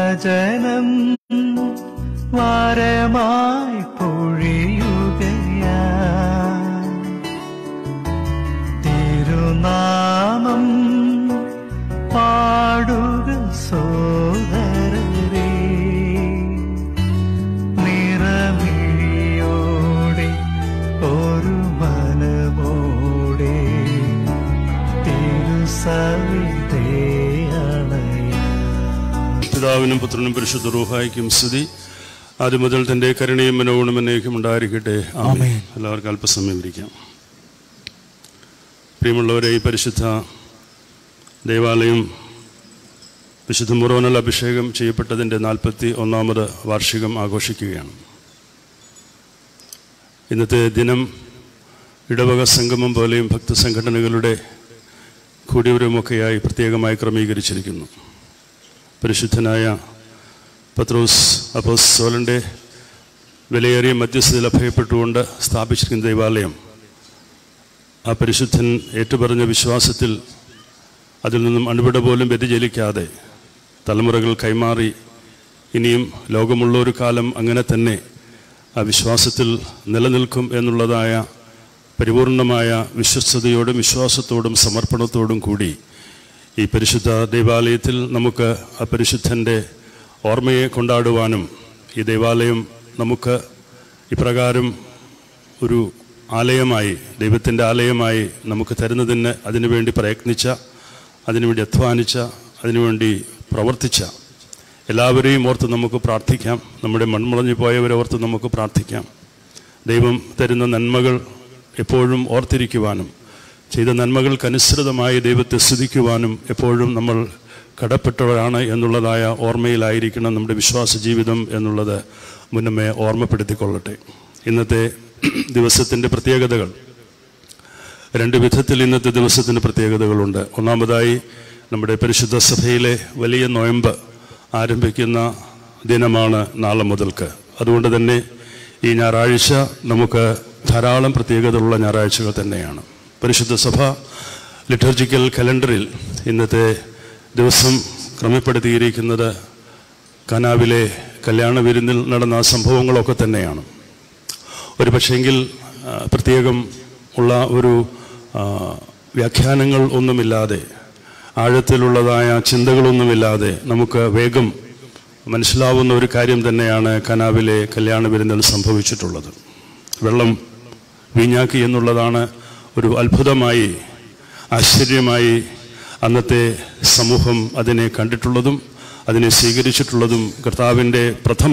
വചനം വാരമായി പൊഴിയുകയാ തിരുനാമം പാടുക സോദരരേ നിറമിഴിയോടെ ഒരു മനമോടെ തിരുസവിതേയണയാ പിതാവിനും പുത്രനും പരിശുദ്ധ റൂഹായിക്കും സ്തുതി ആദ്യം മുതൽ തൻ്റെ കരുണയും മനോഗുണം എന്നേക്കും ഉണ്ടായിരിക്കട്ടെ ആമേൻ എല്ലാവർക്കും അല്പസമയം ഇരിക്കാം പ്രിയമുള്ളവരെ ഈ പരിശുദ്ധ ദേവാലയം വിശുദ്ധ മുറോനൽ അഭിഷേകം ചെയ്യപ്പെട്ടതിൻ്റെ നാൽപ്പത്തി ഒന്നാമത് വാർഷികം ആഘോഷിക്കുകയാണ് ഇന്നത്തെ ദിനം ഇടവക സംഗമം പോലെയും ഭക്തസംഘടനകളുടെ കൂടിയവരുമൊക്കെയായി പ്രത്യേകമായി ക്രമീകരിച്ചിരിക്കുന്നു പരിശുദ്ധനായ പത്രോസ് അപ്പോസ്തോലൻ്റെ വിലയേറിയ മധ്യസ്ഥതയിൽ അഭയപ്പെട്ടുകൊണ്ട് സ്ഥാപിച്ചിരിക്കുന്ന ദൈവാലയം ആ പരിശുദ്ധൻ ഏറ്റുപറഞ്ഞ വിശ്വാസത്തിൽ അതിൽ നിന്നും അണുവിട പോലും വ്യതിചലിക്കാതെ തലമുറകൾ കൈമാറി ഇനിയും ലോകമുള്ള ഒരു കാലം അങ്ങനെ തന്നെ ആ വിശ്വാസത്തിൽ നിലനിൽക്കും എന്നുള്ളതായ പരിപൂർണമായ വിശ്വസ്തയോടും വിശ്വാസത്തോടും സമർപ്പണത്തോടും കൂടി ഈ പരിശുദ്ധ ദേവാലയത്തിൽ നമുക്ക് ആ പരിശുദ്ധൻ്റെ ഓർമ്മയെ കൊണ്ടാടുവാനും ഈ ദേവാലയം നമുക്ക് ഇപ്രകാരം ഒരു ആലയമായി ദൈവത്തിൻ്റെ ആലയമായി നമുക്ക് തരുന്നതിന് അതിനുവേണ്ടി പ്രയത്നിച്ച അതിനുവേണ്ടി അധ്വാനിച്ച അതിനുവേണ്ടി പ്രവർത്തിച്ച എല്ലാവരെയും ഓർത്ത് നമുക്ക് പ്രാർത്ഥിക്കാം നമ്മുടെ മൺമുളഞ്ഞു പോയവരെ ഓർത്ത് നമുക്ക് പ്രാർത്ഥിക്കാം ദൈവം തരുന്ന നന്മകൾ എപ്പോഴും ഓർത്തിരിക്കുവാനും ചെയ്ത നന്മകൾക്കനുസൃതമായി ദൈവത്തെ സ്തുതിക്കുവാനും എപ്പോഴും നമ്മൾ കടപ്പെട്ടവരാണ് എന്നുള്ളതായ ഓർമ്മയിലായിരിക്കണം നമ്മുടെ വിശ്വാസ ജീവിതം എന്നുള്ളത് മുന്നമേ ഓർമ്മപ്പെടുത്തിക്കൊള്ളട്ടെ ഇന്നത്തെ ദിവസത്തിൻ്റെ പ്രത്യേകതകൾ രണ്ട് വിധത്തിൽ ഇന്നത്തെ ദിവസത്തിന് പ്രത്യേകതകളുണ്ട് ഒന്നാമതായി നമ്മുടെ പരിശുദ്ധ സഭയിലെ വലിയ നോയമ്പ് ആരംഭിക്കുന്ന ദിനമാണ് നാളെ മുതൽക്ക് അതുകൊണ്ട് തന്നെ ഈ ഞായറാഴ്ച നമുക്ക് ധാരാളം പ്രത്യേകതയുള്ള ഞായറാഴ്ചകൾ തന്നെയാണ് പരിശുദ്ധ സഭ ലിറ്റർജിക്കൽ കലണ്ടറിൽ ഇന്നത്തെ ദിവസം ക്രമപ്പെടുത്തിയിരിക്കുന്നത് കനാവിലെ കല്യാണ വിരുന്നിൽ നടന്ന ആ സംഭവങ്ങളൊക്കെ തന്നെയാണ് ഒരു പക്ഷേങ്കിൽ ആ, പ്രത്യേകം ഉള്ള ഒരു ആ, വ്യാഖ്യാനങ്ങൾ ഒന്നുമില്ലാതെ ആഴത്തിലുള്ളതായ ചിന്തകളൊന്നുമില്ലാതെ നമുക്ക് വേഗം മനസ്സിലാവുന്ന ഒരു കാര്യം തന്നെയാണ് കനാവിലെ കല്യാണ വിരുന്നിൽ സംഭവിച്ചിട്ടുള്ളത് വെള്ളം വീഞ്ഞാക്കി എന്നുള്ളതാണ് ഒരു അത്ഭുതമായി ആശ്ചര്യമായി അന്നത്തെ സമൂഹം അതിനെ കണ്ടിട്ടുള്ളതും അതിനെ സ്വീകരിച്ചിട്ടുള്ളതും കർത്താവിൻ്റെ പ്രഥമ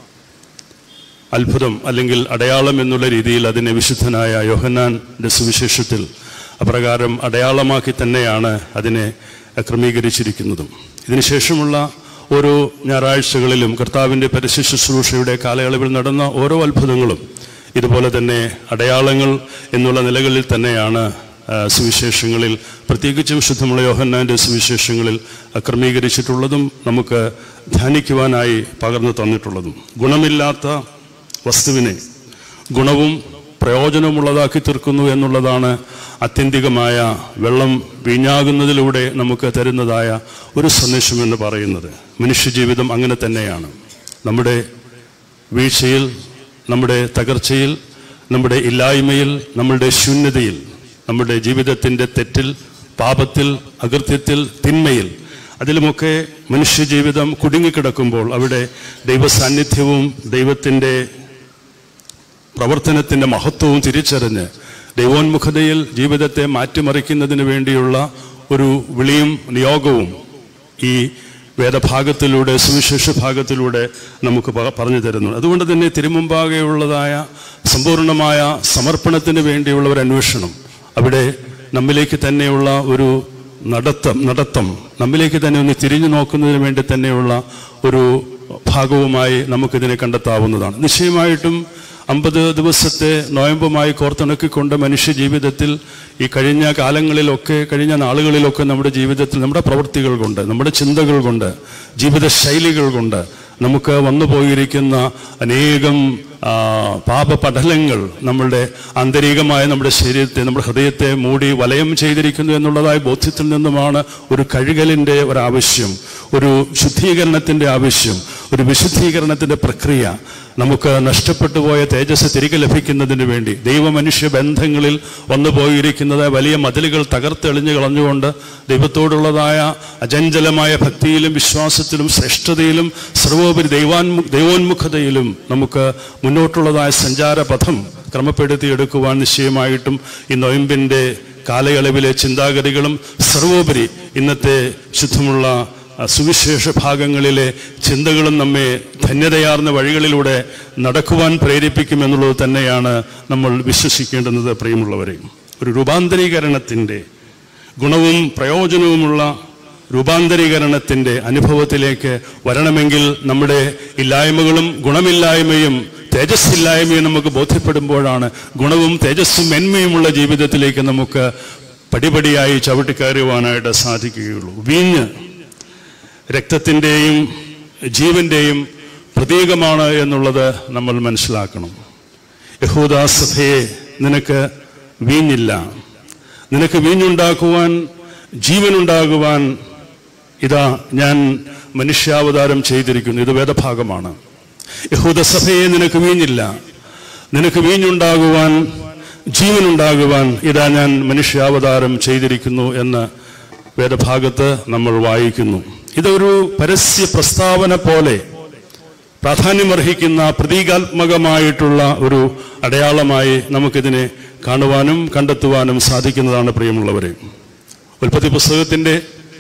അത്ഭുതം അല്ലെങ്കിൽ അടയാളം എന്നുള്ള രീതിയിൽ അതിനെ വിശുദ്ധനായ യോഹന്നാൻ്റെ സുവിശേഷത്തിൽ അപ്രകാരം അടയാളമാക്കി തന്നെയാണ് അതിനെ ക്രമീകരിച്ചിരിക്കുന്നതും ഇതിനുശേഷമുള്ള ഓരോ ഞായറാഴ്ചകളിലും കർത്താവിൻ്റെ പരസ്യ ശുശ്രൂഷയുടെ കാലയളവിൽ നടന്ന ഓരോ അത്ഭുതങ്ങളും ഇതുപോലെ തന്നെ അടയാളങ്ങൾ എന്നുള്ള നിലകളിൽ തന്നെയാണ് ആ, സുവിശേഷങ്ങളിൽ പ്രത്യേകിച്ച് വിശുദ്ധമുള്ള യോഹന്നാൻ്റെ സുവിശേഷങ്ങളിൽ ആ, ക്രമീകരിച്ചിട്ടുള്ളതും നമുക്ക് ധ്യാനിക്കുവാനായി പകർന്നു തന്നിട്ടുള്ളതും ഗുണമില്ലാത്ത വസ്തുവിനെ ഗുണവും പ്രയോജനമുള്ളതാക്കി തീർക്കുന്നു എന്നുള്ളതാണ് ആത്യന്തികമായ വെള്ളം വീഞ്ഞാകുന്നതിലൂടെ നമുക്ക് തരുന്നതായ ഒരു സന്ദേശം എന്ന് പറയുന്നത് മനുഷ്യജീവിതം അങ്ങനെ തന്നെയാണ് നമ്മുടെ വീഴ്ചയിൽ നമ്മുടെ തകർച്ചയിൽ നമ്മുടെ ഇല്ലായ്മയിൽ നമ്മുടെ ശൂന്യതയിൽ നമ്മുടെ ജീവിതത്തിൻ്റെ തെറ്റിൽ പാപത്തിൽ അകൃത്യത്തിൽ തിന്മയിൽ അതിലുമൊക്കെ മനുഷ്യജീവിതം കുടുങ്ങിക്കിടക്കുമ്പോൾ അവിടെ ദൈവസാന്നിധ്യവും ദൈവത്തിൻ്റെ പ്രവർത്തനത്തിൻ്റെ മഹത്വവും തിരിച്ചറിഞ്ഞ് ദൈവോന്മുഖതയിൽ ജീവിതത്തെ മാറ്റിമറിക്കുന്നതിന് വേണ്ടിയുള്ള ഒരു വിളിയും നിയോഗവും ഈ വേദഭാഗത്തിലൂടെ സുവിശേഷ ഭാഗത്തിലൂടെ നമുക്ക് പ- പറഞ്ഞു തരുന്നു അതുകൊണ്ട് തന്നെ തിരുമുമ്പാകെയുള്ളതായ സമ്പൂർണമായ സമർപ്പണത്തിന് വേണ്ടിയുള്ള ഒരു അന്വേഷണം അവിടെ നമ്മിലേക്ക് തന്നെയുള്ള ഒരു നടത്തം നടത്തം നമ്മിലേക്ക് തന്നെ ഒന്ന് തിരിഞ്ഞു നോക്കുന്നതിന് വേണ്ടി തന്നെയുള്ള ഒരു ഭാഗവുമായി നമുക്കിതിനെ കണ്ടെത്താവുന്നതാണ് നിശ്ചയമായിട്ടും അമ്പത് ദിവസത്തെ നോയമ്പുമായി കോർത്തിണക്കിക്കൊണ്ട് മനുഷ്യ ജീവിതത്തിൽ ഈ കഴിഞ്ഞ കാലങ്ങളിലൊക്കെ കഴിഞ്ഞ നാളുകളിലൊക്കെ നമ്മുടെ ജീവിതത്തിൽ നമ്മുടെ പ്രവൃത്തികൾ കൊണ്ട് നമ്മുടെ ചിന്തകൾ കൊണ്ട് ജീവിത ശൈലികൾ കൊണ്ട് നമുക്ക് വന്നു പോയിരിക്കുന്ന അനേകം ആ, പാപപടലങ്ങൾ നമ്മളുടെ ആന്തരികമായ നമ്മുടെ ശരീരത്തെ നമ്മുടെ ഹൃദയത്തെ മൂടി വലയം ചെയ്തിരിക്കുന്നു എന്നുള്ളതായ ബോധ്യത്തിൽ നിന്നുമാണ് ഒരു കഴുകലിൻ്റെ ഒരാവശ്യം ഒരു ശുദ്ധീകരണത്തിൻ്റെ ആവശ്യം ഒരു വിശുദ്ധീകരണത്തിൻ്റെ പ്രക്രിയ നമുക്ക് നഷ്ടപ്പെട്ടു പോയ തേജസ് തിരികെ ലഭിക്കുന്നതിന് വേണ്ടി ദൈവമനുഷ്യ ബന്ധങ്ങളിൽ വന്നു പോയിരിക്കുന്നത് വലിയ മതിലുകൾ തകർത്തെളിഞ്ഞു കളഞ്ഞുകൊണ്ട് ദൈവത്തോടുള്ളതായ അചഞ്ചലമായ ഭക്തിയിലും വിശ്വാസത്തിലും ശ്രേഷ്ഠതയിലും സർവോപരി ദൈവാൻമു ദൈവോന്മുഖതയിലും നമുക്ക് മുന്നോട്ടുള്ളതായ സഞ്ചാരപഥം ക്രമപ്പെടുത്തിയെടുക്കുവാൻ നിശ്ചയമായിട്ടും ഈ നൊയമ്പിൻ്റെ കാലയളവിലെ ചിന്താഗതികളും സർവോപരി ഇന്നത്തെ ശുദ്ധമുള്ള ആ, സുവിശേഷ ഭാഗങ്ങളിലെ ചിന്തകളും നമ്മെ ധന്യതയാർന്ന വഴികളിലൂടെ നടക്കുവാൻ പ്രേരിപ്പിക്കുമെന്നുള്ളത് തന്നെയാണ് നമ്മൾ വിശ്വസിക്കേണ്ടുന്നത് പ്രിയമുള്ളവരെ ഒരു രൂപാന്തരീകരണത്തിൻ്റെ ഗുണവും പ്രയോജനവുമുള്ള രൂപാന്തരീകരണത്തിൻ്റെ അനുഭവത്തിലേക്ക് വരണമെങ്കിൽ നമ്മുടെ ഇല്ലായ്മകളും ഗുണമില്ലായ്മയും തേജസ്സില്ലായ്മയും നമുക്ക് ബോധ്യപ്പെടുമ്പോഴാണ് ഗുണവും തേജസ്സും മെന്മയുമുള്ള ജീവിതത്തിലേക്ക് നമുക്ക് പടിപടിയായി ചവിട്ടിക്കയറുവാനായിട്ട് സാധിക്കുകയുള്ളൂ വീഞ്ഞ് രക്തത്തിൻ്റെയും ജീവൻ്റെയും പ്രതീകമാണ് എന്നുള്ളത് നമ്മൾ മനസ്സിലാക്കണം യഹൂദാസഭയെ നിനക്ക് വീഞ്ഞില്ല നിനക്ക് വീഞ്ഞുണ്ടാക്കുവാൻ ജീവനുണ്ടാകുവാൻ ഇതാ ഞാൻ മനുഷ്യാവതാരം ചെയ്തിരിക്കുന്നു ഇത് വേദഭാഗമാണ് യഹൂദസഭയെ നിനക്ക് വീഞ്ഞില്ല നിനക്ക് വീഞ്ഞുണ്ടാകുവാൻ ജീവനുണ്ടാകുവാൻ ഇതാ ഞാൻ മനുഷ്യാവതാരം ചെയ്തിരിക്കുന്നു എന്ന് വേദഭാഗത്ത് നമ്മൾ വായിക്കുന്നു ഇതൊരു പരസ്യ പ്രസ്താവന പോലെ പ്രാധാന്യമർഹിക്കുന്ന പ്രതീകാത്മകമായിട്ടുള്ള ഒരു അടയാളമായി നമുക്കിതിനെ കാണുവാനും കണ്ടെത്തുവാനും സാധിക്കുന്നതാണ് പ്രിയമുള്ളവരെ ഉൽപ്പത്തി പുസ്തകത്തിന്റെ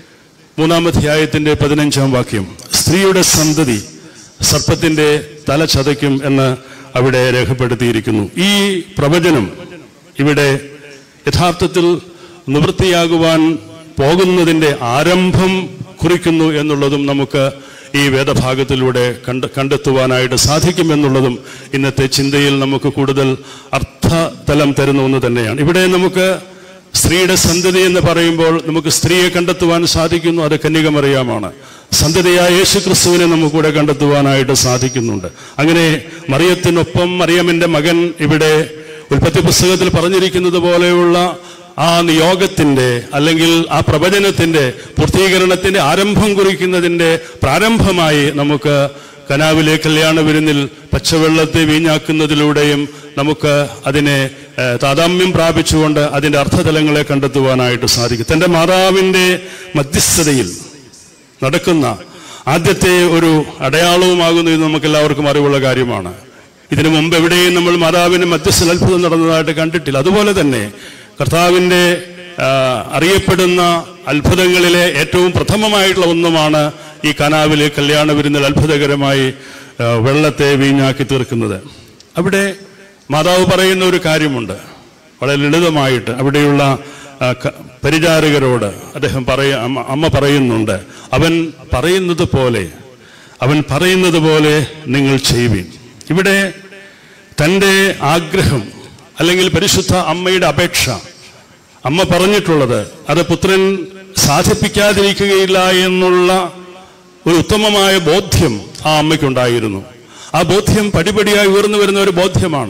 മൂന്നാമധ്യായത്തിന്റെ പതിനഞ്ചാം വാക്യം സ്ത്രീയുടെ സന്തതി സർപ്പത്തിന്റെ തല ചതയ്ക്കും എന്ന് അവിടെ രേഖപ്പെടുത്തിയിരിക്കുന്നു ഈ പ്രവചനം ഇവിടെ യഥാർത്ഥത്തിൽ നിവൃത്തിയാകുവാൻ പോകുന്നതിൻ്റെ ആരംഭം കുറിക്കുന്നു എന്നുള്ളതും നമുക്ക് ഈ വേദഭാഗത്തിലൂടെ കണ്ട് കണ്ടെത്തുവാനായിട്ട് സാധിക്കുമെന്നുള്ളതും ഇന്നത്തെ ചിന്തയിൽ നമുക്ക് കൂടുതൽ അർത്ഥതലം തരുന്ന ഒന്ന് തന്നെയാണ് ഇവിടെ നമുക്ക് സ്ത്രീയുടെ സന്തതി എന്ന് പറയുമ്പോൾ നമുക്ക് സ്ത്രീയെ കണ്ടെത്തുവാൻ സാധിക്കുന്നു അത് കന്യകമറിയാമാണ് സന്തതിയായ യേശു ക്രിസ്തുവിനെ നമുക്കിവിടെ കണ്ടെത്തുവാനായിട്ട് സാധിക്കുന്നുണ്ട് അങ്ങനെ മറിയത്തിനൊപ്പം മറിയമിന്റെ മകൻ ഇവിടെ ഉൽപ്പത്തി പുസ്തകത്തിൽ പറഞ്ഞിരിക്കുന്നത് പോലെയുള്ള ആ നിയോഗത്തിന്റെ അല്ലെങ്കിൽ ആ പ്രവചനത്തിന്റെ പൂർത്തീകരണത്തിന്റെ ആരംഭം കുറിക്കുന്നതിന്റെ പ്രാരംഭമായി നമുക്ക് കനാവിലെ കല്യാണ വിരുന്നിൽ പച്ചവെള്ളത്തെ വീഞ്ഞാക്കുന്നതിലൂടെയും നമുക്ക് അതിനെ ഏഹ്, താതാമ്യം പ്രാപിച്ചുകൊണ്ട് അതിന്റെ അർത്ഥതലങ്ങളെ കണ്ടെത്തുവാനായിട്ട് സാധിക്കും തന്റെ മാതാവിന്റെ മധ്യസ്ഥതയിൽ നടക്കുന്ന ആദ്യത്തെ ഒരു അടയാളവുമാകുന്നു ഇത് നമുക്ക് എല്ലാവർക്കും അറിവുള്ള കാര്യമാണ് ഇതിനു മുമ്പ് എവിടെയും നമ്മൾ മാതാവിന്റെ മധ്യസ്ഥ അത്ഭുതം നടന്നതായിട്ട് കണ്ടിട്ടില്ല അതുപോലെ തന്നെ കർത്താവിന്റെ ആ, അറിയപ്പെടുന്ന അത്ഭുതങ്ങളിലെ ഏറ്റവും പ്രഥമമായിട്ടുള്ള ഒന്നുമാണ് ഈ കനാവിലെ കല്യാണ വിരുന്നിൽ അത്ഭുതകരമായി ആ, വെള്ളത്തെ വീഞ്ഞാക്കി തീർക്കുന്നത് അവിടെ മാതാവ് പറയുന്ന ഒരു കാര്യമുണ്ട് വളരെ ലളിതമായിട്ട് അവിടെയുള്ള ആ, ക- പരിചാരകരോട് അദ്ദേഹം പറയ അമ്മ അമ്മ പറയുന്നുണ്ട് അവൻ പറയുന്നത് പോലെ അവൻ പറയുന്നത് പോലെ നിങ്ങൾ ചെയ്യുവിൻ ഇവിടെ തൻ്റെ ആഗ്രഹം അല്ലെങ്കിൽ പരിശുദ്ധ അമ്മയുടെ അപേക്ഷ അമ്മ പറഞ്ഞിട്ടുള്ളത് അത് പുത്രൻ സാധിപ്പിക്കാതിരിക്കുകയില്ല എന്നുള്ള ഒരു ഉത്തമമായ ബോധ്യം ആ അമ്മയ്ക്കുണ്ടായിരുന്നു ആ ബോധ്യം പടിപടിയായി ഉയർന്നു വരുന്ന ഒരു ബോധ്യമാണ്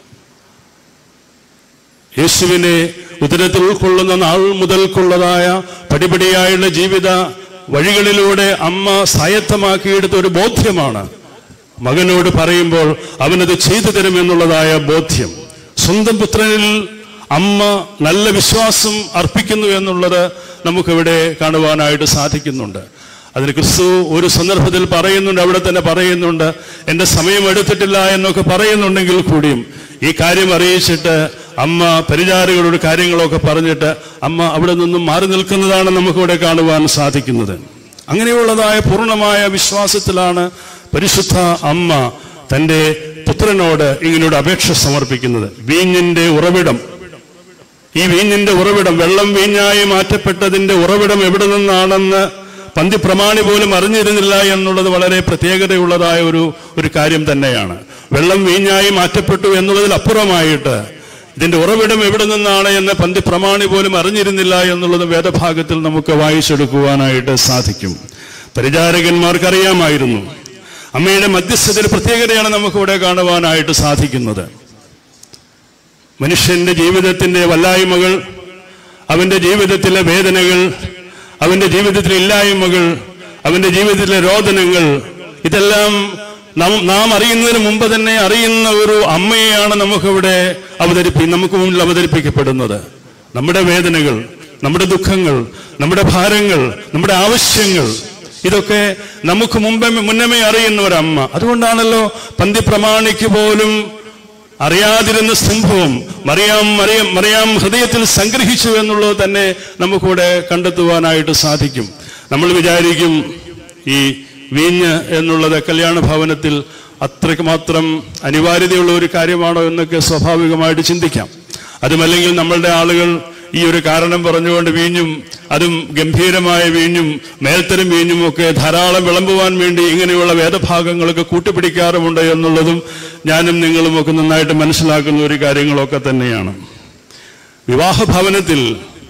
യേശുവിനെ ഉദരത്തിൽ ഉൾക്കൊള്ളുന്ന നാൾ മുതൽക്കുള്ളതായ പടിപടിയായുള്ള ജീവിത വഴികളിലൂടെ അമ്മ സ്വായത്തമാക്കിയെടുത്ത ഒരു ബോധ്യമാണ് മകനോട് പറയുമ്പോൾ അവനത് ചെയ്തു തരുമെന്നുള്ളതായ ബോധ്യം സ്വന്തം പുത്രനിൽ അമ്മ നല്ല വിശ്വാസം അർപ്പിക്കുന്നു എന്നുള്ളത് നമുക്കിവിടെ കാണുവാനായിട്ട് സാധിക്കുന്നുണ്ട് അതിന് ക്രിസ്തു ഒരു സന്ദർഭത്തിൽ പറയുന്നുണ്ട് അവിടെ തന്നെ പറയുന്നുണ്ട് എൻ്റെ സമയം എടുത്തിട്ടില്ല എന്നൊക്കെ പറയുന്നുണ്ടെങ്കിൽ കൂടിയും ഈ കാര്യം അറിയിച്ചിട്ട് അമ്മ പരിചാരകരോട് കാര്യങ്ങളൊക്കെ പറഞ്ഞിട്ട് അമ്മ അവിടെ നിന്നും മാറി നിൽക്കുന്നതാണ് നമുക്കിവിടെ കാണുവാൻ സാധിക്കുന്നത് അങ്ങനെയുള്ളതായ പൂർണ്ണമായ വിശ്വാസത്തിലാണ് പരിശുദ്ധ അമ്മ തൻ്റെ പുത്രനോട് ഇങ്ങനൊരു അപേക്ഷ സമർപ്പിക്കുന്നത് വീഞ്ഞിന്റെ ഉറവിടം ഈ വീഞ്ഞിന്റെ ഉറവിടം വെള്ളം വീഞ്ഞായി മാറ്റപ്പെട്ടതിന്റെ ഉറവിടം എവിടെ നിന്നാണെന്ന് പന്തി പ്രമാണി പോലും അറിഞ്ഞിരുന്നില്ല എന്നുള്ളത് വളരെ പ്രത്യേകതയുള്ളതായ ഒരു ഒരു കാര്യം തന്നെയാണ് വെള്ളം വീഞ്ഞായി മാറ്റപ്പെട്ടു എന്നുള്ളതിൽ അപ്പുറമായിട്ട് ഇതിന്റെ ഉറവിടം എവിടെ നിന്നാണ് എന്ന് പന്തി പ്രമാണി പോലും അറിഞ്ഞിരുന്നില്ല എന്നുള്ളത് വേദഭാഗത്തിൽ നമുക്ക് വായിച്ചെടുക്കുവാനായിട്ട് സാധിക്കും പരിചാരകന്മാർക്കറിയാമായിരുന്നു അമ്മയുടെ മധ്യസ്ഥതയുടെ പ്രത്യേകതയാണ് നമുക്കിവിടെ കാണുവാനായിട്ട് സാധിക്കുന്നത് മനുഷ്യന്റെ ജീവിതത്തിന്റെ വല്ലായ്മകൾ അവന്റെ ജീവിതത്തിലെ വേദനകൾ അവന്റെ ജീവിതത്തിലെ ഇല്ലായ്മകൾ അവന്റെ ജീവിതത്തിലെ രോദനങ്ങൾ ഇതെല്ലാം നാം നാം അറിയുന്നതിന് മുമ്പ് തന്നെ അറിയുന്ന ഒരു അമ്മയെയാണ് നമുക്കിവിടെ അവതരിപ്പി നമുക്ക് മുന്നിൽ അവതരിപ്പിക്കപ്പെടുന്നത് നമ്മുടെ വേദനകൾ നമ്മുടെ ദുഃഖങ്ങൾ നമ്മുടെ ഭാരങ്ങൾ നമ്മുടെ ആവശ്യങ്ങൾ ഇതൊക്കെ നമുക്ക് മുമ്പേ മുന്നമേ അറിയുന്ന ഒരമ്മ അതുകൊണ്ടാണല്ലോ പന്തിപ്രമാണിക്ക് പോലും അറിയാതിരുന്ന സംഭവം മറിയാം മറിയാം മറിയാം ഹൃദയത്തിൽ സംഗ്രഹിച്ചു എന്നുള്ളത് തന്നെ നമുക്കിവിടെ കണ്ടെത്തുവാനായിട്ട് സാധിക്കും നമ്മൾ വിചാരിക്കും ഈ വീഞ്ഞ് എന്നുള്ളത് കല്യാണ ഭവനത്തിൽ അത്രയ്ക്ക് മാത്രം അനിവാര്യതയുള്ള ഒരു കാര്യമാണോ എന്നൊക്കെ സ്വാഭാവികമായിട്ട് ചിന്തിക്കാം അതുമല്ലെങ്കിൽ നമ്മളുടെ ആളുകൾ ഈ ഒരു കാരണം പറഞ്ഞുകൊണ്ട് വീഞ്ഞും അതും ഗംഭീരമായ വീഞ്ഞും മേൽത്തരം വീഞ്ഞും ഒക്കെ ധാരാളം വിളമ്പുവാൻ വേണ്ടി ഇങ്ങനെയുള്ള വേദഭാഗങ്ങളൊക്കെ കൂട്ടുപിടിക്കാറുമുണ്ട് എന്നുള്ളതും ഞാനും നിങ്ങളും ഒക്കെ നന്നായിട്ട് മനസ്സിലാക്കുന്ന ഒരു കാര്യങ്ങളൊക്കെ തന്നെയാണ് വിവാഹ ഭവനത്തിൽ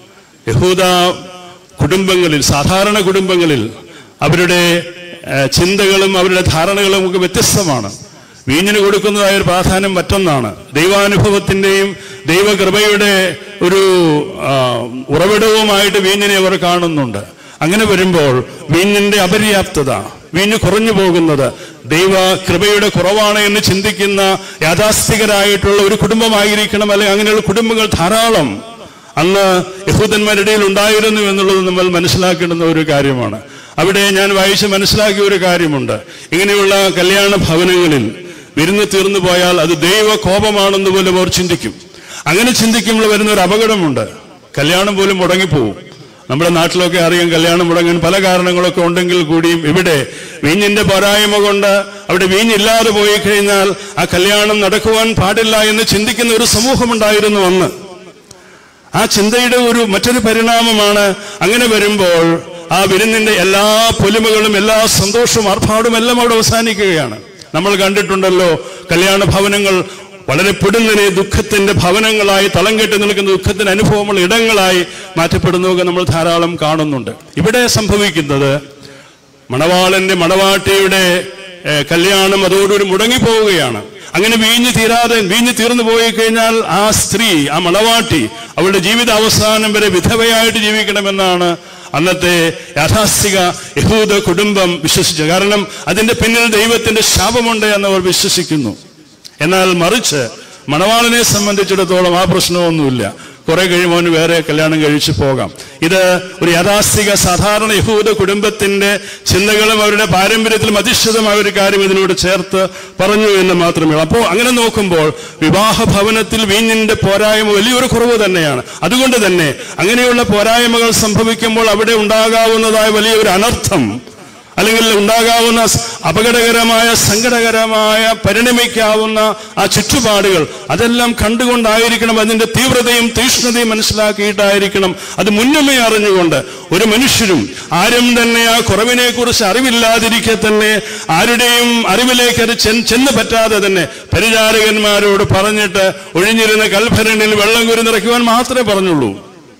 യഹൂദ കുടുംബങ്ങളിൽ സാധാരണ കുടുംബങ്ങളിൽ അവരുടെ ഏഹ്, ചിന്തകളും അവരുടെ ധാരണകളും ഒക്കെ വ്യത്യസ്തമാണ് വീഞ്ഞിന് കൊടുക്കുന്നതായ ഒരു പ്രാധാന്യം മറ്റൊന്നാണ് ദൈവാനുഭവത്തിന്റെയും ദൈവകൃപയുടെ ഒരു ആ, ഉറവിടവുമായിട്ട് വീഞ്ഞിനെ അവർ കാണുന്നുണ്ട് അങ്ങനെ വരുമ്പോൾ വീഞ്ഞിന്റെ അപര്യാപ്തത വീഞ്ഞ് കുറഞ്ഞു പോകുന്നത് ദൈവ കൃപയുടെ കുറവാണ് എന്ന് ചിന്തിക്കുന്ന യാഥാസ്ഥികരായിട്ടുള്ള ഒരു കുടുംബമായിരിക്കണം അല്ലെങ്കിൽ അങ്ങനെയുള്ള കുടുംബങ്ങൾ ധാരാളം അന്ന് യഹൂദന്മാരുടെ ഇടയിൽ ഉണ്ടായിരുന്നു എന്നുള്ളത് നമ്മൾ മനസ്സിലാക്കേണ്ടുന്ന ഒരു കാര്യമാണ് അവിടെ ഞാൻ വായിച്ച് മനസ്സിലാക്കിയ ഒരു കാര്യമുണ്ട് ഇങ്ങനെയുള്ള കല്യാണ ഭവനങ്ങളിൽ വിരുന്ന് തീർന്നു പോയാൽ അത് ദൈവ കോപമാണെന്ന് പോലും അവർ ചിന്തിക്കും അങ്ങനെ ചിന്തിക്കുമ്പോൾ വരുന്ന ഒരു അപകടമുണ്ട് കല്യാണം പോലും മുടങ്ങിപ്പോവും നമ്മുടെ നാട്ടിലൊക്കെ അറിയാം കല്യാണം മുടങ്ങാൻ പല കാരണങ്ങളൊക്കെ ഉണ്ടെങ്കിൽ കൂടിയും ഇവിടെ വീഞ്ഞിന്റെ പോരായ്മ കൊണ്ട് അവിടെ വീഞ്ഞില്ലാതെ പോയി കഴിഞ്ഞാൽ ആ കല്യാണം നടക്കുവാൻ പാടില്ല എന്ന് ചിന്തിക്കുന്ന ഒരു സമൂഹമുണ്ടായിരുന്നു അന്ന് ആ ചിന്തയുടെ ഒരു മറ്റൊരു പരിണാമമാണ് അങ്ങനെ വരുമ്പോൾ ആ വിരുന്നിന്റെ എല്ലാ പൊലിമകളും എല്ലാ സന്തോഷവും ആർഭാടും എല്ലാം അവിടെ അവസാനിക്കുകയാണ് നമ്മൾ കണ്ടിട്ടുണ്ടല്ലോ കല്യാണ ഭവനങ്ങൾ വളരെ പൊടുന്നനെ ദുഃഖത്തിന്റെ ഭവനങ്ങളായി തളം കെട്ടി നിൽക്കുന്ന ദുഃഖത്തിന്റെ അനുഭവമുള്ള ഇടങ്ങളായി മാറ്റപ്പെടുന്നതൊക്കെ നമ്മൾ ധാരാളം കാണുന്നുണ്ട് ഇവിടെ സംഭവിക്കുന്നത് മണവാളന്റെ മണവാട്ടിയുടെ ഏഹ്, കല്യാണം അതോടുകൂടി മുടങ്ങിപ്പോവുകയാണ് അങ്ങനെ വീഞ്ഞു തീരാതെ വീഞ്ഞു തീർന്നു പോയി കഴിഞ്ഞാൽ ആ സ്ത്രീ ആ മണവാട്ടി അവളുടെ ജീവിത അവസാനം വരെ വിധവയായിട്ട് ജീവിക്കണമെന്നാണ് അന്നത്തെ യാഥാസ്ഥിക യഹൂദ കുടുംബം വിശ്വസിച്ചത് കാരണം അതിന്റെ പിന്നിൽ ദൈവത്തിന്റെ ശാപമുണ്ട് എന്ന് അവർ വിശ്വസിക്കുന്നു എന്നാൽ മറിച്ച് മണവാളനെ സംബന്ധിച്ചിടത്തോളം ആ പ്രശ്നമൊന്നുമില്ല കുറെ കഴിയുമ്പോൾ അവന് വേറെ കല്യാണം കഴിച്ചു പോകാം ഇത് ഒരു യാഥാസ്ഥിക സാധാരണ യഹൂദ കുടുംബത്തിന്റെ ചിന്തകളും അവരുടെ പാരമ്പര്യത്തിലും അധിഷ്ഠിതമായ ഒരു കാര്യം ഇതിനോട് ചേർത്ത് പറഞ്ഞു എന്ന് മാത്രമേ ഉള്ളൂ അപ്പോൾ അങ്ങനെ നോക്കുമ്പോൾ വിവാഹ ഭവനത്തിൽ വീഞ്ഞിന്റെ പോരായ്മ വലിയൊരു കുറവ് തന്നെയാണ് അതുകൊണ്ട് തന്നെ അങ്ങനെയുള്ള പോരായ്മകൾ സംഭവിക്കുമ്പോൾ അവിടെ ഉണ്ടാകാവുന്നതായ വലിയൊരു അനർത്ഥം അല്ലെങ്കിൽ ഉണ്ടാകാവുന്ന സ് അപകടകരമായ സങ്കടകരമായ പരിണമിക്കാവുന്ന ആ ചുറ്റുപാടുകൾ അതെല്ലാം കണ്ടുകൊണ്ടായിരിക്കണം അതിന്റെ തീവ്രതയും തീഷ്ണതയും മനസ്സിലാക്കിയിട്ടായിരിക്കണം അത് മുന്നമേ അറിഞ്ഞുകൊണ്ട് ഒരു മനുഷ്യരും ആരും തന്നെ ആ കുറവിനെ കുറിച്ച് അറിവില്ലാതിരിക്കെ തന്നെ ആരുടെയും അറിവിലേക്ക് അത് ചെന്ന് ചെന്ന് പറ്റാതെ തന്നെ പരിചാരകന്മാരോട് പറഞ്ഞിട്ട് ഒഴിഞ്ഞിരുന്ന കൽഭരണിൽ വെള്ളം കുരി നിറയ്ക്കുവാൻ മാത്രമേ പറഞ്ഞുള്ളൂ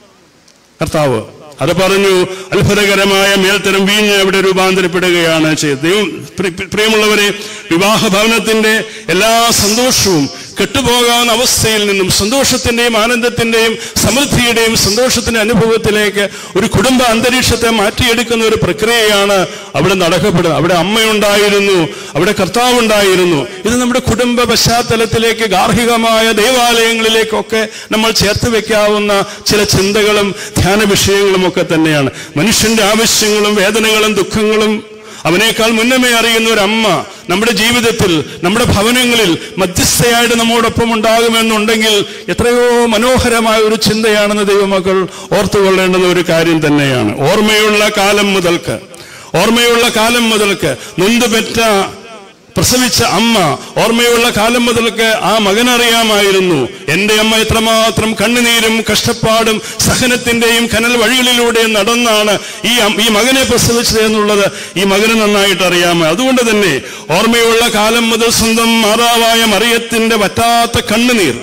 കർത്താവ് അത് പറഞ്ഞു അത്ഭുതകരമായ മേൽത്തരം വീഞ്ഞ് അവിടെ രൂപാന്തരപ്പെടുകയാണ് ചെയ്തത് ദൈവം പ്രി- പ്രിയമുള്ളവരെ വിവാഹ ഭവനത്തിന്റെ എല്ലാ സന്തോഷവും കെട്ടുപോകാവുന്ന അവസ്ഥയിൽ നിന്നും സന്തോഷത്തിന്റെയും ആനന്ദത്തിന്റെയും സമൃദ്ധിയുടെയും സന്തോഷത്തിന്റെ അനുഭവത്തിലേക്ക് ഒരു കുടുംബ അന്തരീക്ഷത്തെ മാറ്റിയെടുക്കുന്ന ഒരു പ്രക്രിയയാണ് അവിടെ നടക്കപ്പെടുന്നത് അവിടെ അമ്മയുണ്ടായിരുന്നു അവിടെ കർത്താവുണ്ടായിരുന്നു ഇത് നമ്മുടെ കുടുംബ പശ്ചാത്തലത്തിലേക്ക് ഗാർഹികമായ ദേവാലയങ്ങളിലേക്കൊക്കെ നമ്മൾ ചേർത്ത് വെക്കാവുന്ന ചില ചിന്തകളും ധ്യാന വിഷയങ്ങളും ഒക്കെ തന്നെയാണ് മനുഷ്യന്റെ ആവശ്യങ്ങളും വേദനകളും ദുഃഖങ്ങളും അവനേക്കാൾ മുന്നമേ അറിയുന്ന ഒരു അമ്മ നമ്മുടെ ജീവിതത്തിൽ നമ്മുടെ ഭവനങ്ങളിൽ മധ്യസ്ഥയായിട്ട് നമ്മോടൊപ്പം ഉണ്ടാകുമെന്നുണ്ടെങ്കിൽ എത്രയോ മനോഹരമായ ഒരു ചിന്തയാണെന്ന് ദൈവമക്കൾ ഓർത്തുകൊള്ളേണ്ടുന്ന ഒരു കാര്യം തന്നെയാണ് ഓർമ്മയുള്ള കാലം മുതൽക്ക് ഓർമ്മയുള്ള കാലം മുതൽക്ക് നൊന്തുപെറ്റ പ്രസവിച്ച അമ്മ ഓർമ്മയുള്ള കാലം മുതൽക്ക് ആ മകനറിയാമായിരുന്നു എൻ്റെ അമ്മ എത്രമാത്രം കണ്ണുനീരും കഷ്ടപ്പാടും സഹനത്തിന്റെയും കനൽ വഴികളിലൂടെ നടന്നാണ് ഈ അം- ഈ മകനെ പ്രസവിച്ചത് എന്നുള്ളത് ഈ മകന് നന്നായിട്ട് അറിയാമോ അതുകൊണ്ട് തന്നെ ഓർമ്മയുള്ള കാലം മുതൽ സ്വന്തം മാതാവായ മറിയത്തിന്റെ വറ്റാത്ത കണ്ണുനീർ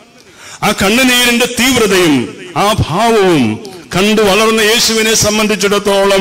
ആ കണ്ണുനീരിന്റെ തീവ്രതയും ആ ഭാവവും കണ്ടു വളർന്ന യേശുവിനെ സംബന്ധിച്ചിടത്തോളം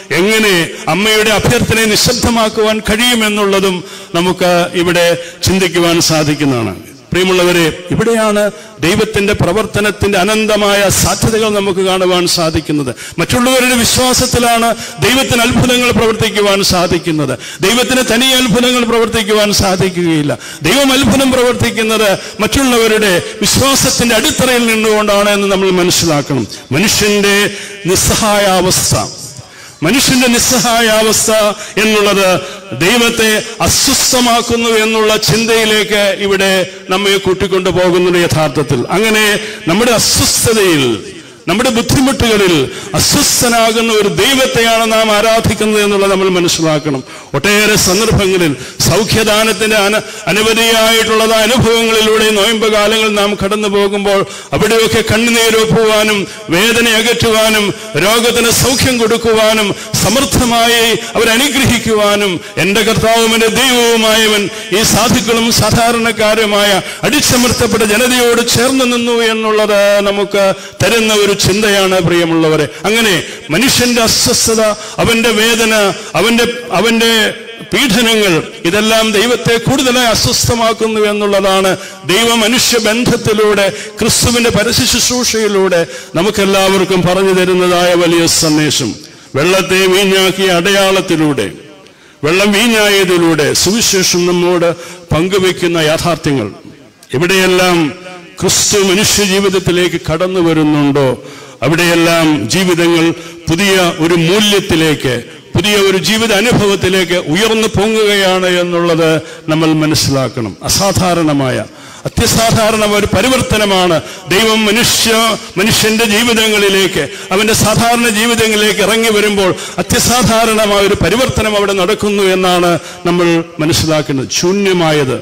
എങ്ങനെ അമ്മയുടെ അഭ്യർത്ഥനയെ നിശബ്ദമാക്കുവാൻ കഴിയുമെന്നുള്ളതും നമുക്ക് ഇവിടെ ചിന്തിക്കുവാൻ സാധിക്കുന്നതാണ് പ്രിയമുള്ളവരെ ഇവിടെയാണ് ദൈവത്തിന്റെ പ്രവർത്തനത്തിന്റെ അനന്തമായ സാധ്യതകൾ നമുക്ക് കാണുവാൻ സാധിക്കുന്നത് മറ്റുള്ളവരുടെ വിശ്വാസത്തിലാണ് ദൈവത്തിന് അത്ഭുതങ്ങൾ പ്രവർത്തിക്കുവാൻ സാധിക്കുന്നത് ദൈവത്തിന് തനി അത്ഭുതങ്ങൾ പ്രവർത്തിക്കുവാൻ സാധിക്കുകയില്ല ദൈവം അത്ഭുതം പ്രവർത്തിക്കുന്നത് മറ്റുള്ളവരുടെ വിശ്വാസത്തിന്റെ അടിത്തറയിൽ നിന്നുകൊണ്ടാണ് എന്ന് നമ്മൾ മനസ്സിലാക്കണം മനുഷ്യന്റെ നിസ്സഹായാവസ്ഥ മനുഷ്യന്റെ നിസ്സഹായാവസ്ഥ എന്നുള്ളത് ദൈവത്തെ അസ്വസ്ഥമാക്കുന്നു എന്നുള്ള ചിന്തയിലേക്ക് ഇവിടെ നമ്മെ കൂട്ടിക്കൊണ്ടു പോകുന്നുണ്ട് യഥാർത്ഥത്തിൽ അങ്ങനെ നമ്മുടെ അസ്വസ്ഥതയിൽ നമ്മുടെ ബുദ്ധിമുട്ടുകളിൽ അസ്വസ്ഥനാകുന്ന ഒരു ദൈവത്തെയാണ് നാം ആരാധിക്കുന്നത് എന്നുള്ളത് നമ്മൾ മനസ്സിലാക്കണം ഒട്ടേറെ സന്ദർഭങ്ങളിൽ സൗഖ്യദാനത്തിന്റെ അന അനവധിയായിട്ടുള്ള അനുഭവങ്ങളിലൂടെ നോയമ്പ് കാലങ്ങൾ നാം കടന്നു പോകുമ്പോൾ അവിടെയൊക്കെ കണ്ണുനീരൊപ്പുവാനും വേദന അകറ്റുവാനും രോഗത്തിന് സൗഖ്യം കൊടുക്കുവാനും സമർത്ഥമായി അവരനുഗ്രഹിക്കുവാനും എൻ്റെ കർത്താവും എൻ്റെ ദൈവവുമായവൻ ഈ സാധുക്കളും സാധാരണക്കാരുമായ അടിച്ചമർത്തപ്പെട്ട ജനതയോട് ചേർന്ന് നിന്നു എന്നുള്ളത് നമുക്ക് തരുന്ന ഒരു ചിന്തയാണ് പ്രിയമുള്ളവരെ അങ്ങനെ മനുഷ്യന്റെ അസ്വസ്ഥത അവന്റെ വേദന അവന്റെ അവന്റെ പീഡനങ്ങൾ ഇതെല്ലാം ദൈവത്തെ കൂടുതലായി അസ്വസ്ഥമാക്കുന്നു എന്നുള്ളതാണ് ദൈവ മനുഷ്യ ബന്ധത്തിലൂടെ ക്രിസ്തുവിന്റെ പരസ്യ ശുശ്രൂഷയിലൂടെ നമുക്കെല്ലാവർക്കും പറഞ്ഞു തരുന്നതായ വലിയ സന്ദേശം വെള്ളത്തെ വീഞ്ഞാക്കിയ അടയാളത്തിലൂടെ വെള്ളം വീഞ്ഞായതിലൂടെ സുവിശേഷം നമ്മോട് പങ്കുവെക്കുന്ന യാഥാർത്ഥ്യങ്ങൾ എവിടെയെല്ലാം ക്രിസ്തു മനുഷ്യ ജീവിതത്തിലേക്ക് കടന്നു വരുന്നുണ്ടോ അവിടെയെല്ലാം ജീവിതങ്ങൾ പുതിയ ഒരു മൂല്യത്തിലേക്ക് പുതിയ ഒരു ജീവിത അനുഭവത്തിലേക്ക് ഉയർന്നു പൊങ്ങുകയാണ് എന്നുള്ളത് നമ്മൾ മനസ്സിലാക്കണം അസാധാരണമായ അത്യസാധാരണമായ ഒരു പരിവർത്തനമാണ് ദൈവം മനുഷ്യ മനുഷ്യന്റെ ജീവിതങ്ങളിലേക്ക് അവന്റെ സാധാരണ ജീവിതങ്ങളിലേക്ക് ഇറങ്ങി വരുമ്പോൾ അത്യസാധാരണമായ ഒരു പരിവർത്തനം അവിടെ നടക്കുന്നു എന്നാണ് നമ്മൾ മനസ്സിലാക്കുന്നത് ശൂന്യമായത്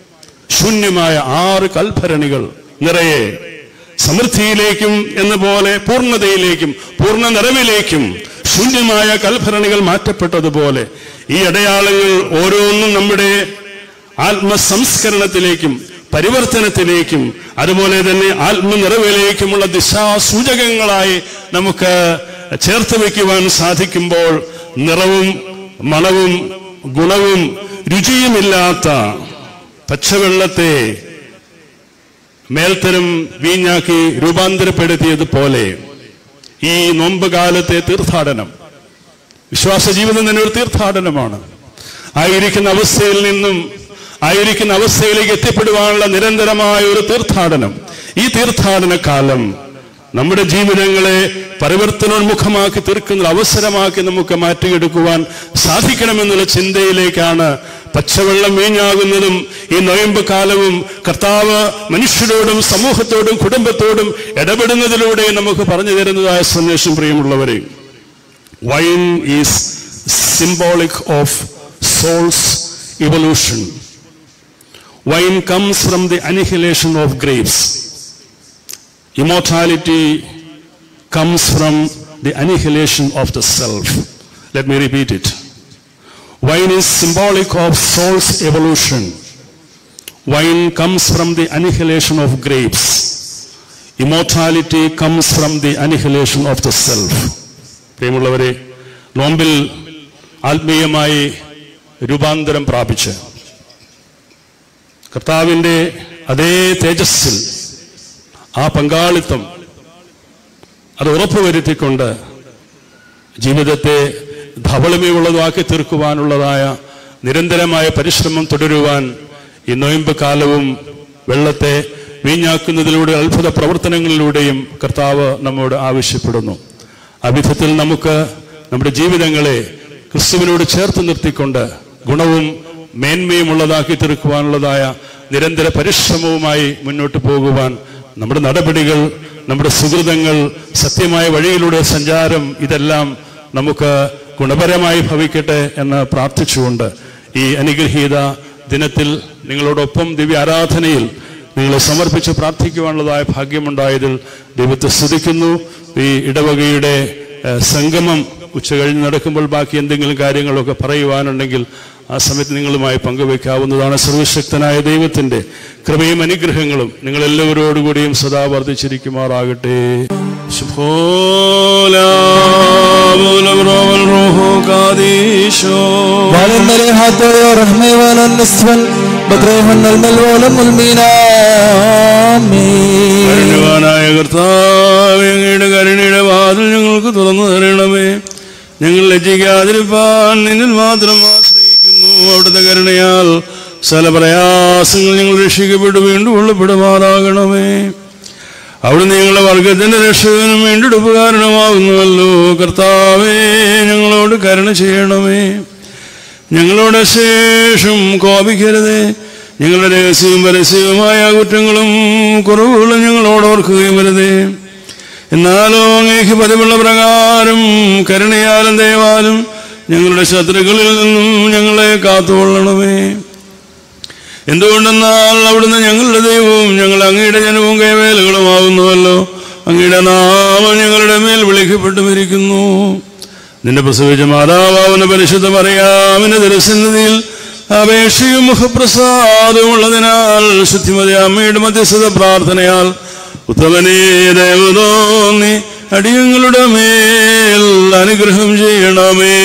ശൂന്യമായ ആറ് കൽഭരണികൾ നിറയെ സമൃദ്ധിയിലേക്കും എന്ന പോലെ പൂർണ്ണതയിലേക്കും പൂർണ്ണ നിറവിലേക്കും ശൂന്യമായ കൽഭരണികൾ മാറ്റപ്പെട്ടതുപോലെ ഈ അടയാളങ്ങൾ ഓരോന്നും നമ്മുടെ ആത്മസംസ്കരണത്തിലേക്കും പരിവർത്തനത്തിലേക്കും അതുപോലെ തന്നെ ആത്മനിറവിലേക്കുമുള്ള ദിശാസൂചകങ്ങളായി നമുക്ക് ചേർത്ത് വയ്ക്കുവാൻ സാധിക്കുമ്പോൾ നിറവും മണവും ഗുണവും രുചിയുമില്ലാത്ത പച്ചവെള്ളത്തെ മേൽത്തരം വീഞ്ഞാക്കി രൂപാന്തരപ്പെടുത്തിയതുപോലെ ഈ നോമ്പ് കാലത്തെ തീർത്ഥാടനം വിശ്വാസ ജീവിതം തന്നെ ഒരു തീർത്ഥാടനമാണ് ആയിരിക്കുന്ന അവസ്ഥയിൽ നിന്നും ആയിരിക്കുന്ന അവസ്ഥയിലേക്ക് എത്തിപ്പെടുവാനുള്ള നിരന്തരമായ ഒരു തീർത്ഥാടനം ഈ തീർത്ഥാടന കാലം നമ്മുടെ ജീവിതങ്ങളെ പരിവർത്തനോന്മുഖമാക്കി തീർക്കുന്ന അവസരമാക്കി നമുക്ക് മാറ്റിയെടുക്കുവാൻ സാധിക്കണമെന്നുള്ള ചിന്തയിലേക്കാണ് പച്ചവെള്ളം വീഞ്ഞാകുന്നതും ഈ നൊയമ്പ് കാലവും കർത്താവ് മനുഷ്യരോടും സമൂഹത്തോടും കുടുംബത്തോടും ഇടപെടുന്നതിലൂടെ നമുക്ക് പറഞ്ഞു തരുന്നതായ സന്ദേശം പ്രിയമുള്ളവരെ wine is symbolic of soul's evolution wine comes from the annihilation of grapes immortality comes from the annihilation of the self. Let me repeat it. Wine is symbolic of soul's evolution. Wine comes from the annihilation of grapes. Immortality comes from the annihilation of the self. പ്രിയമുള്ളവരെ നോമ്പിൽ ആത്മീയമായി രൂപാന്തരം പ്രാപിച്ച് കർത്താവിൻ്റെ അതേ തേജസ്സിൽ ആ പങ്കാളിത്തം അത് ഉറപ്പുവരുത്തിക്കൊണ്ട് ജീവിതത്തെ ധവളമയുള്ളതാക്കി തീർക്കുവാനുള്ളതായ നിരന്തരമായ പരിശ്രമം തുടരുവാൻ ഈ നൊയമ്പ് കാലവും വെള്ളത്തെ വീഞ്ഞാക്കുന്നതിലൂടെ അത്ഭുത പ്രവർത്തനങ്ങളിലൂടെയും കർത്താവ് നമ്മോട് ആവശ്യപ്പെടുന്നു ആ വിധത്തിൽ നമുക്ക് നമ്മുടെ ജീവിതങ്ങളെ ക്രിസ്തുവിനോട് ചേർത്ത് നിർത്തിക്കൊണ്ട് ഗുണവും മേന്മയും ഉള്ളതാക്കി തീർക്കുവാനുള്ളതായ നിരന്തര പരിശ്രമവുമായി മുന്നോട്ട് പോകുവാൻ നമ്മുടെ നടപടികൾ നമ്മുടെ സുഹൃതങ്ങൾ സത്യമായ വഴിയിലൂടെ സഞ്ചാരം ഇതെല്ലാം നമുക്ക് ഗുണപരമായി ഭവിക്കട്ടെ എന്ന് പ്രാർത്ഥിച്ചുകൊണ്ട് ഈ അനുഗ്രഹീത ദിനത്തിൽ നിങ്ങളോടൊപ്പം ദിവ്യ ആരാധനയിൽ നിങ്ങളെ സമർപ്പിച്ച് പ്രാർത്ഥിക്കുവാനുള്ളതായ ഭാഗ്യമുണ്ടായതിൽ ദൈവത്തെ സ്തുതിക്കുന്നു ഈ ഇടവകയുടെ ഏഹ്, സംഗമം ഉച്ച കഴിഞ്ഞ് നടക്കുമ്പോൾ ബാക്കി എന്തെങ്കിലും കാര്യങ്ങളൊക്കെ പറയുവാനുണ്ടെങ്കിൽ ആ സമയത്ത് നിങ്ങളുമായി പങ്കുവെക്കാവുന്നതാണ് സർവശക്തനായ ദൈവത്തിന്റെ കൃപയും അനുഗ്രഹങ്ങളും നിങ്ങൾ എല്ലാവരോടുകൂടിയും സദാ വർദ്ധിച്ചിരിക്കുമാറാകട്ടെ وعلى حتى رحمه ولا النسفل بطريهن الملول الملمين آمين കരുണവാനായ കർത്താവ് അങ്ങയുടെ കരുണയുടെ വാതിൽ ഞങ്ങൾക്ക് തുറന്നു തരണമേ ഞങ്ങൾ ലജ്ജിക്കാതിരിപ്പാൻ നിന്നിൽ മാത്രം ആശ്രയിക്കുന്നു അവിടുത്തെ കരുണയാൽ സ്ഥല പ്രയാസങ്ങൾ ഞങ്ങൾ രക്ഷിക്കപ്പെട്ട് വീണ്ടും കൊള്ളപ്പെടുമാറാകണമേ അവിടുന്ന് ഞങ്ങളുടെ വർഗത്തിന്റെ രക്ഷകനും വീണ്ടെടുപ്പുകാരനുമാകുന്നുവല്ലോ കർത്താവേ ഞങ്ങളോട് കരുണ ചെയ്യണമേ ഞങ്ങളുടെ ശേഷം കോപിക്കരുതേ ഞങ്ങളുടെ രഹസ്യവും പരസ്യവുമായ കുറ്റങ്ങളും കുറവുകളും ഞങ്ങളോട് ഓർക്കുകയും വരുതേ എന്നാലോ അങ്ങേക്ക് പതിവുള്ള പ്രകാരം കരുണയാലും ദയവാലും ഞങ്ങളുടെ ശത്രുക്കളിൽ നിന്നും ഞങ്ങളെ കാത്തുകൊള്ളണമേ എന്തുകൊണ്ടെന്നാൽ അവിടുന്ന് ഞങ്ങളുടെ ദൈവവും ഞങ്ങൾ അങ്ങയുടെ ജനവും കൈവേലുകളുമാകുന്നുവല്ലോ അങ്ങയുടെ നാമം ഞങ്ങളുടെ മേൽ വിളിക്കപ്പെട്ടുമിരിക്കുന്നു നിന്റെ പ്രസവിച്ച മാതാവാവുന്ന പരിശുദ്ധ പറയാമിന് ദരസന്നിധിയിൽ അപേക്ഷയും മുഖപ്രസാദവും ഉള്ളതിനാൽ ശുദ്ധിമതി അമ്മയുടെ മധ്യസ്ഥത പ്രാർത്ഥനയാൽ ഉത്തമനേ ദയവ് തോന്നി അടിയങ്ങളുടെ മേൽ അനുഗ്രഹം ചെയ്യണമേ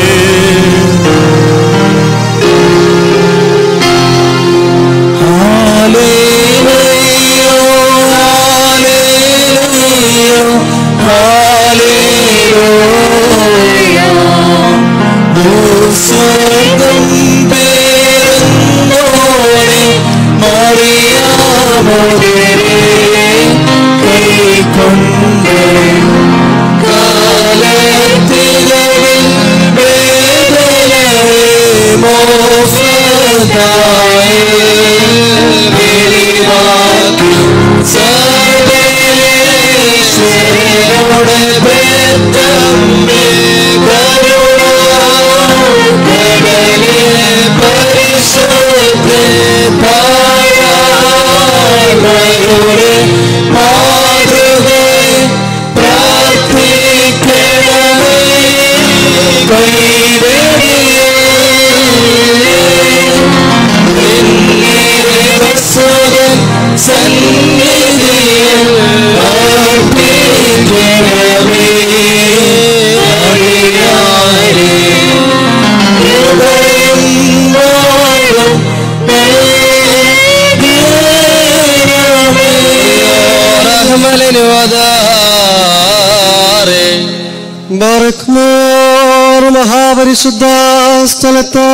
ബറക്മോർ മഹാപരിശുദ്ധ സ്ഥലത്ത്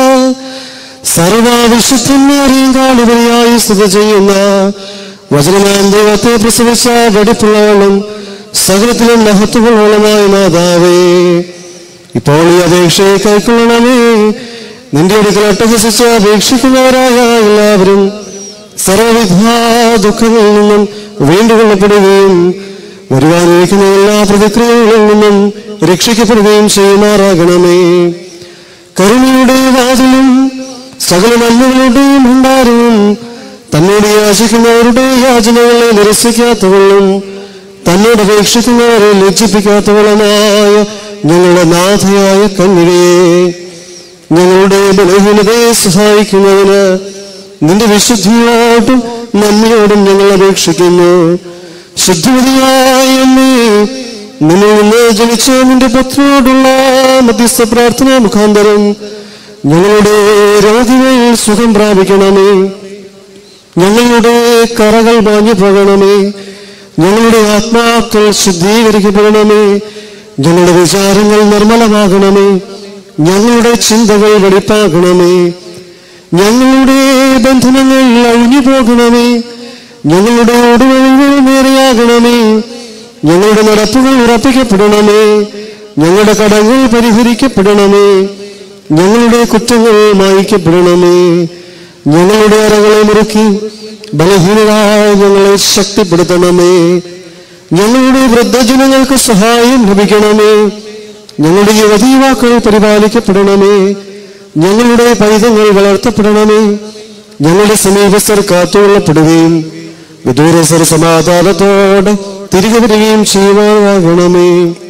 സർവവിശുദ്ധന്മാരെയും കാളുപരിയായി സ്ഥിതി ചെയ്യുന്ന വചനമാൻ ദൈവത്തെ പ്രസവിച്ച വെടിപ്പുള്ളവളും സകലത്തിലും മഹത്വമുള്ളവളുമായ മാതാവേ ഇപ്പോൾ ഈ അപേക്ഷയെ കൈക്കൊള്ളണമേ നിന്റെ അടുക്കൽ അട്ടഹസിച്ച് അപേക്ഷിക്കുന്നവരായ എല്ലാവരും സർവവിധ ദുഃഖങ്ങളിൽ നിന്നും വീണ്ടുകൊള്ളപ്പെടുകയും വരുവാനിരിക്കുന്ന എല്ലാ പ്രതിക്രിയകളിൽ നിന്നും രക്ഷിക്കപ്പെടുകയും ചെയ്യുമാറാകണമേ കരുണയുടെ വാതിലും സകല നന്മകളുടെയും ഭണ്ഡാരവും തന്നോട് യാചിക്കുന്നവരുടെ യാചനകളെ നിരസിക്കാത്തവളും തന്നോട് അപേക്ഷിക്കുന്നവരെ ലജ്ജിപ്പിക്കാത്തവളുമായ ഞങ്ങളുടെ നാഥയായ കന്യകയെ ഞങ്ങളുടെ ബലഹീനതയെ സഹായിക്കുന്നതിന് നിന്റെ വിശുദ്ധിയോടും നന്ദിയോടും ഞങ്ങൾ അപേക്ഷിക്കുന്നു ശുദ്ധിമതിയായ അമ്മേ, നിന്നിൽ നിന്ന് ജനിച്ച നിന്റെ പുത്രനോടുള്ള മധ്യസ്ഥ പ്രാർത്ഥന മുഖാന്തരം ഞങ്ങളുടെ രോഗികൾ സുഖം പ്രാപിക്കണമേ ഞങ്ങളുടെ കറകൾ മാഞ്ഞു പോകണമേ ഞങ്ങളുടെ ആത്മാക്കൾ ശുദ്ധീകരിക്കപ്പെടണമേ ഞങ്ങളുടെ വിചാരങ്ങൾ നിർമ്മലമാകണമേ ഞങ്ങളുടെ ചിന്തകൾ വെടിപ്പാകണമേ ഞങ്ങളുടെ ബന്ധനങ്ങൾ അഴിഞ്ഞു പോകണമേ ഞങ്ങളുടെ ഒടുവഴികൾ നേരെയാകണമേ ഞങ്ങളുടെ നടപ്പുകൾ ഉറപ്പിക്കപ്പെടണമേ ഞങ്ങളുടെ കടങ്ങൾ പരിഹരിക്കപ്പെടണമേ ഞങ്ങളുടെ കുറ്റങ്ങൾ മായിക്കപ്പെടണമേ ഞങ്ങളുടെ അറകളെ മുറുക്കി ബലഹീനരായ ഞങ്ങളെ ശക്തിപ്പെടുത്തണമേ ഞങ്ങളുടെ വൃദ്ധജനങ്ങൾക്ക് സഹായം ലഭിക്കണമേ ഞങ്ങളുടെ യുവതി യുവാക്കൾ പരിപാലിക്കപ്പെടണമേ ഞങ്ങളുടെ പൈതങ്ങൾ വളർത്തപ്പെടണമേ ഞങ്ങളുടെ സമീപസ്ഥർ കാത്തുകൊള്ളപ്പെടുകയും വിദൂരസ്ഥർ സമാധാനത്തോടെ തിരികെ വരികയും ചെയ്യുവാനാകണമേ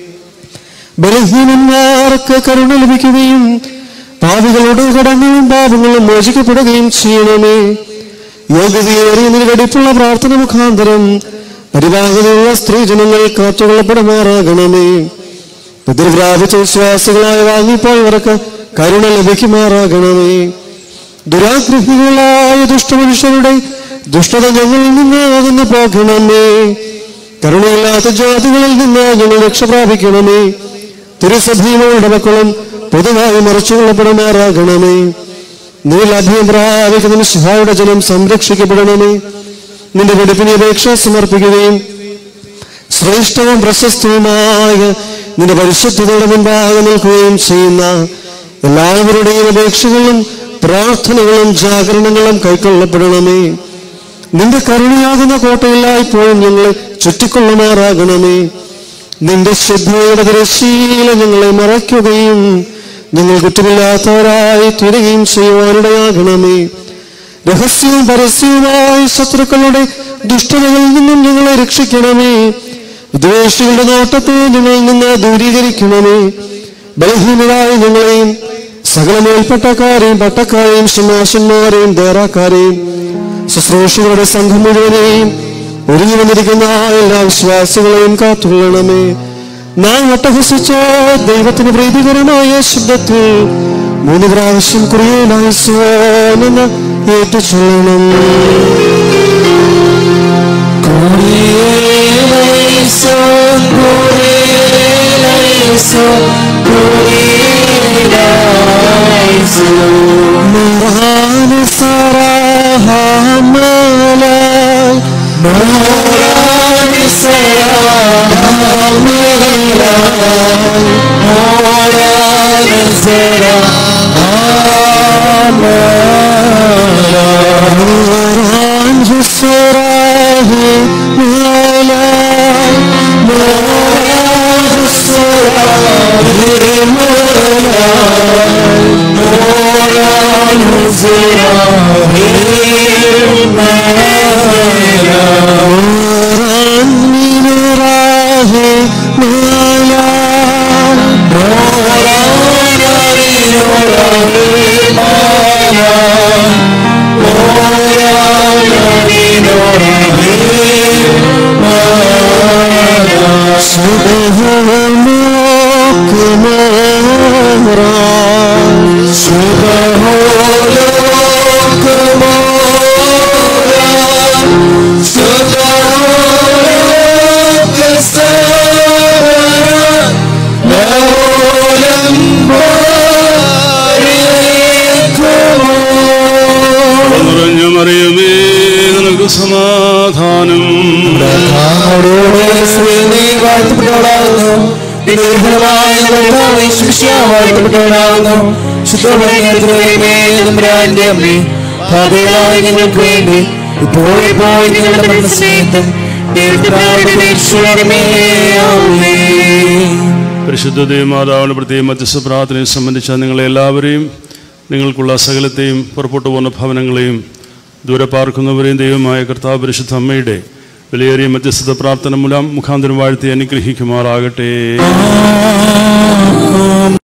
ബലഹീനന്മാർക്ക് കരുണ ലഭിക്കുകയും പാപികളുടെ കടങ്ങളും പാപങ്ങളും മോചിക്കപ്പെടുകയും ചെയ്യണമേ യോഗ്യതയേറിയ നിലവെടിപ്പുള്ള പ്രാർത്ഥന മുഖാന്തരം പരിവാഹനമുള്ള സ്ത്രീജനങ്ങൾ കാത്തുകൊള്ളപ്പെടുമാറാകണമേ പിതൃപ്രാപിച്ച വിശ്വാസികളായ വാങ്ങിപ്പോയവർക്ക് കരുണ ലഭിക്കുമാറാകണമേ ദുരാഗ്രഹികളായ ദുഷ്ടമനുഷ്യരുടെ ദുഷ്ടത ഞങ്ങളിൽ നിന്ന് അകന്നു പോകണമേ കരുണയില്ലാത്ത ജാതികളിൽ നിന്ന് ഞങ്ങൾ രക്ഷ പ്രാപിക്കണമേ തിരുസഭയുടെ മക്കളും പൊതുവായി മറച്ചുകൊള്ളപ്പെടുമാറാകണമേ നീലഭയം പ്രാപിക്കുന്ന ശിഹായുടെ ജനം സംരക്ഷിക്കപ്പെടണമേ നിന്റെ വെടുപ്പിനെ അപേക്ഷ സമർപ്പിക്കുകയും ശ്രേഷ്ഠവും പ്രശസ്തവുമായ നിന്റെ പരിശുദ്ധതയുടെ മുൻപാകെ നിൽക്കുകയും ചെയ്യുന്ന എല്ലാവരുടെയും അപേക്ഷകളും പ്രാർത്ഥനകളും ജാഗരണങ്ങളും കൈക്കൊള്ളപ്പെടണമേ നിന്റെ കരുണയാകുന്ന കോട്ടയില്ലായ്പോഴും ഞങ്ങളെ ചുറ്റിക്കൊള്ളുമാറാകണമേ നിന്റെ ശുദ്ധയുടെ തിരശീല ഞങ്ങളെ മറയ്ക്കുകയും ഞങ്ങൾ കുറ്റമില്ലാത്തവരായി തീരുകയും ചെയ്യുവാനിടയാകണമേ രഹസ്യവും പരസ്യവുമായ ശത്രുക്കളുടെ ദുഷ്ടതകളിൽ നിന്നും ഞങ്ങളെ രക്ഷിക്കണമേ വിദ്വേഷികളുടെ നോട്ടത്തെ ഞങ്ങളിൽ നിന്ന് ദൂരീകരിക്കണമേ ബലഹീനരായ ഞങ്ങളെയും സകല മേൽപ്പെട്ടക്കാരെയും പട്ടക്കാരെയും സിംഹാസന്മാരെയും ദേറാക്കാരെയും ശുശ്രൂഷകളുടെ സംഘം മുഴുവനെയും ഒരുങ്ങി വന്നിരിക്കുന്ന എല്ലാ വിശ്വാസികളെയും കാത്തുകൊള്ളണമേ നാം ഒട്ടഹസിച്ച ദൈവത്തിന് പ്രീതികരമായ ശബ്ദത്തിൽ മൂന്ന് പ്രാവശ്യം കുറിയനായി സ്വാനെന്ന് ഏറ്റു ചൊല്ലണം നിറഞ്ഞ മറിയമേ നിനക്ക് സമാധാനം ഞങ്ങൾക്ക് വേണ്ടി ഇപ്പോഴേ പോയി നിങ്ങളുടെ മനസ്സിലേക്കും പരിശുദ്ധ ദേവമാതാവിന് പ്രത്യേകം മധ്യസ്ഥ പ്രാർത്ഥനയെ സംബന്ധിച്ച നിങ്ങളെ എല്ലാവരെയും നിങ്ങൾക്കുള്ള സകലത്തെയും പുറപ്പെട്ടു പോകുന്ന ഭവനങ്ങളെയും ദൂരെ പാർക്കുന്നവരെയും ദൈവമായ കർത്താവ് പരിശുദ്ധ അമ്മയുടെ വിലയേറിയ മധ്യസ്ഥ പ്രാർത്ഥന മൂലം മുഖാന്തരം വാഴ്ത്തി അനുഗ്രഹിക്കുമാറാകട്ടെ